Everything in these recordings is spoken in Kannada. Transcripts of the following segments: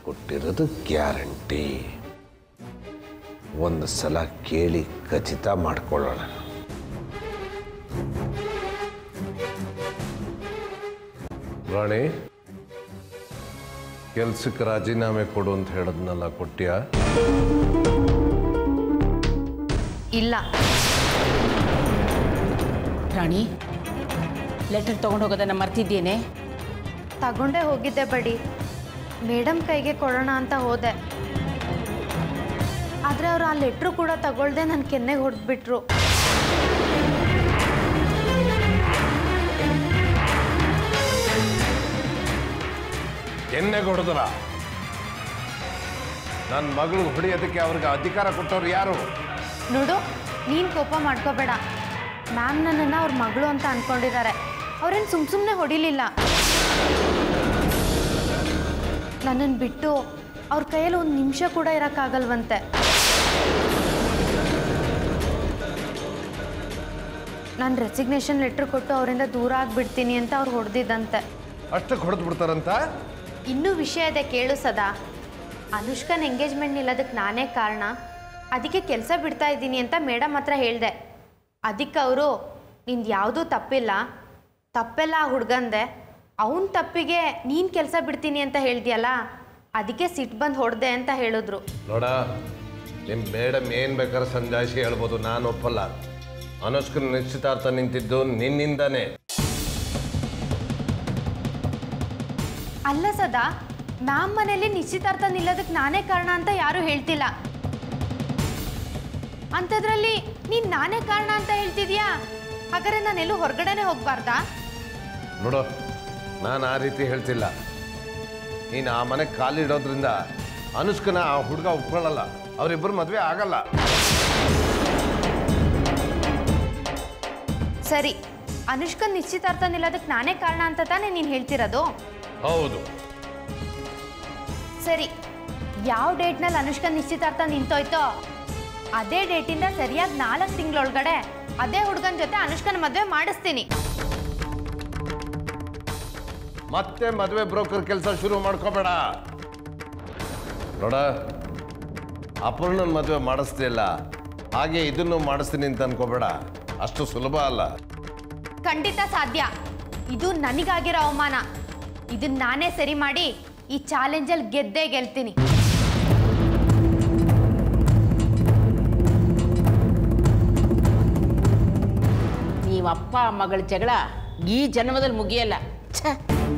ಕೊಟ್ಟಿರೋದು ಗ್ಯಾರಂಟಿ ಒಂದು ಸಲ ಕೇಳಿ ಖಚಿತ ಮಾಡ್ಕೊಳ್ಳೋಣ ರಾಣಿ ಕೆಲ್ಸಕ್ಕೆ ರಾಜೀನಾಮೆ ಕೊಡು ಅಂತ ಹೇಳದ್ನಲ್ಲ ಕೊಟ್ಟಿಯಾ ಇಲ್ಲ ರಾಣಿ ಲೆಟರ್ ತೊಗೊಂಡು ಹೋಗೋದನ್ನ ಮರ್ತಿದ್ದೇನೆ ತಗೊಂಡೇ ಹೋಗಿದ್ದೆ ಬಡಿ ಮೇಡಮ್ ಕೈಗೆ ಕೊಡೋಣ ಅಂತ ಹೋದೆ ಆದರೆ ಅವ್ರು ಆ ಲೆಟ್ರು ಕೂಡ ತಗೊಳ್ದೆ ನನ್ನ ಕೆನ್ನೆಗೆ ಹೊಡೆದ್ಬಿಟ್ರು ಎಣ್ಣೆ ಕೊಡದ್ರ ನನ್ನ ಮಗಳು ಹೊಡೆಯೋದಕ್ಕೆ ಅವ್ರಿಗೆ ಅಧಿಕಾರ ಕೊಟ್ಟವ್ರು ಯಾರು ನೋಡು ನೀನು ಕೋಪ ಮಾಡ್ಕೋಬೇಡ ಮ್ಯಾಮ್ ನನ್ನನ್ನು ಅವ್ರ ಮಗಳು ಅಂತ ಅನ್ಕೊಂಡಿದ್ದಾರೆ ಅವ್ರೇನು ಸುಮ್ಮ ಸುಮ್ಮನೆ ಹೊಡಿಲಿಲ್ಲ ನನ್ನನ್ನು ಬಿಟ್ಟು ಅವ್ರ ಕೈಯಲ್ಲಿ ಒಂದು ನಿಮಿಷ ಕೂಡ ಇರೋಕ್ಕಾಗಲ್ವಂತೆ ನಾನು ರೆಸಿಗ್ನೇಷನ್ ಲೆಟ್ರ್ ಕೊಟ್ಟು ಅವರಿಂದ ದೂರ ಆಗಿಬಿಡ್ತೀನಿ ಅಂತ ಅವ್ರು ಹೊಡೆದಿದ್ದಂತೆ ಅಷ್ಟಕ್ಕೆ ಹೊಡೆದು ಬಿಡ್ತಾರಂತ ಇನ್ನೂ ವಿಷಯ ಇದೆ ಕೇಳು ಸದಾ ಅನುಷ್ಕನ್ ಎಂಗೇಜ್ಮೆಂಟ್ ನಿಲ್ಲೋದಕ್ಕೆ ನಾನೇ ಕಾರಣ ಅದಕ್ಕೆ ಕೆಲಸ ಬಿಡ್ತಾ ಇದ್ದೀನಿ ಅಂತ ಮೇಡಮ್ ಹತ್ರ ಹೇಳಿದೆ ಅದಕ್ಕೆ ಅವರು ನಿಂದು ಯಾವುದೂ ತಪ್ಪಿಲ್ಲ ತಪ್ಪೆಲ್ಲ ಆ ಹುಡ್ಗಂದೆ ಅವನ ತಪ್ಪಿಗೆ ನೀನು ಕೆಲಸ ಬಿಡ್ತೀನಿ ಅಂತ ಹೇಳ್ದಿಯಲ್ಲ ಅದಕ್ಕೆ ಸಿಟ್ಟು ಬಂದು ಹೊಡೆದೆ ಅಂತ ಹೇಳಿದ್ರು ನೋಡ ನಿಮ್ಮ ಮೇಡಮ್ ಏನು ಬೇಕಾದ್ರೆ ಸಂಜಾಯಿಸಿ ಹೇಳ್ಬೋದು ನಾನು ಒಪ್ಪಲ್ಲ ಅನುಷ್ಕನ ನಿಶ್ಚಿತಾರ್ಥ ನಿಂತಿದ್ದು ನಿನ್ನಿಂದಾನೇ ಅಲ್ಲ ಸದಾ ಮ್ಯಾಮ್ ಮನೇಲಿ ನಿಶ್ಚಿತಾರ್ಥ ನಿಲ್ಲೋದಕ್ಕೆ ನಾನೇ ಕಾರಣ ಅಂತ ಯಾರೂ ಹೇಳ್ತಿಲ್ಲ ಅಂಥದ್ರಲ್ಲಿ ನೀನು ನಾನೇ ಕಾರಣ ಅಂತ ಹೇಳ್ತಿದ್ಯಾ ಹಾಗಾದ್ರೆ ನಾನೆಲ್ಲೂ ಹೊರಗಡೆನೆ ಹೋಗ್ಬಾರ್ದಾ ನೋಡು ನಾನು ಆ ರೀತಿ ಹೇಳ್ತಿಲ್ಲ ನೀನು ಆ ಮನೆಗೆ ಕಾಲಿಡೋದ್ರಿಂದ ಅನುಷ್ಕನ ಆ ಹುಡುಗ ಒಪ್ಕೊಳ್ಳಲ್ಲ ಅವರಿಬ್ಬರು ಮದುವೆ ಆಗಲ್ಲ ಸರಿ ಅನುಷ್ಕನ್ ನಿಶ್ಚಿತಾರ್ಥ ನಿಲ್ಲೋದಕ್ಕೆ ನಾನೇ ಕಾರಣ ಅಂತ ತಾನೇ ನೀನು ಹೇಳ್ತಿರೋದು ಹೌದು ಸರಿ ಯಾವ ಡೇಟ್ನಲ್ಲಿ ಅನುಷ್ಕನ್ ನಿಶ್ಚಿತಾರ್ಥ ನಿಂತೋಯ್ತೋ ಅದೇ ಡೇಟಿಂದ ಸರಿಯಾಗಿ ನಾಲ್ಕು ತಿಂಗಳೊಳಗಡೆ ಅದೇ ಹುಡುಗನ ಜೊತೆ ಅನುಷ್ಕನ ಮದುವೆ ಮಾಡಿಸ್ತೀನಿ ಮತ್ತೆ ಮದುವೆ ಬ್ರೋಕರ್ ಕೆಲಸ ಶುರು ಮಾಡ್ಕೋಬೇಡ ನೋಡ ಅಪೂರ್ಣನ ಮದುವೆ ಮಾಡಿಸ್ತಿಲ್ಲ ಹಾಗೆ ಇದನ್ನು ಮಾಡಿಸ್ತೀನಿ ಅಂತ ಅನ್ಕೋಬೇಡ ಅಷ್ಟು ಸುಲಭ ಅಲ್ಲ ಖಂಡಿತ ಸಾಧ್ಯ ಇದು ನನಗಾಗಿರೋ ಅವಮಾನ ಇದನ್ನ ನಾನೇ ಸರಿ ಮಾಡಿ ಈ ಚಾಲೆಂಜಲ್ಲಿ ಗೆದ್ದೇ ಗೆಲ್ತೀನಿ ನೀವು ಅಪ್ಪ ಮಗಳ ಜಗಳ ಈ ಜನ್ಮದಲ್ಲಿ ಮುಗಿಯಲ್ಲ ಛ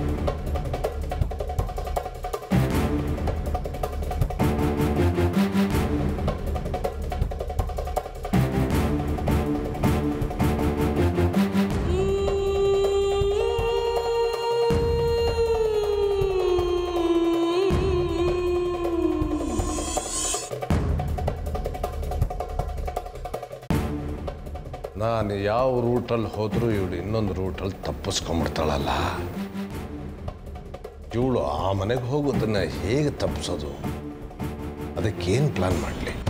ನಾನು ಯಾವ ರೂಟಲ್ಲಿ ಹೋದರೂ ಇವಳು ಇನ್ನೊಂದು ರೂಟಲ್ಲಿ ತಪ್ಪಿಸ್ಕೊಂಬಿಡ್ತಾಳಲ್ಲ ಇವಳು ಆ ಮನೆಗೆ ಹೋಗೋದನ್ನ ಹೇಗೆ ತಪ್ಪಿಸೋದು ಅದಕ್ಕೇನು ಪ್ಲಾನ್ ಮಾಡಲಿ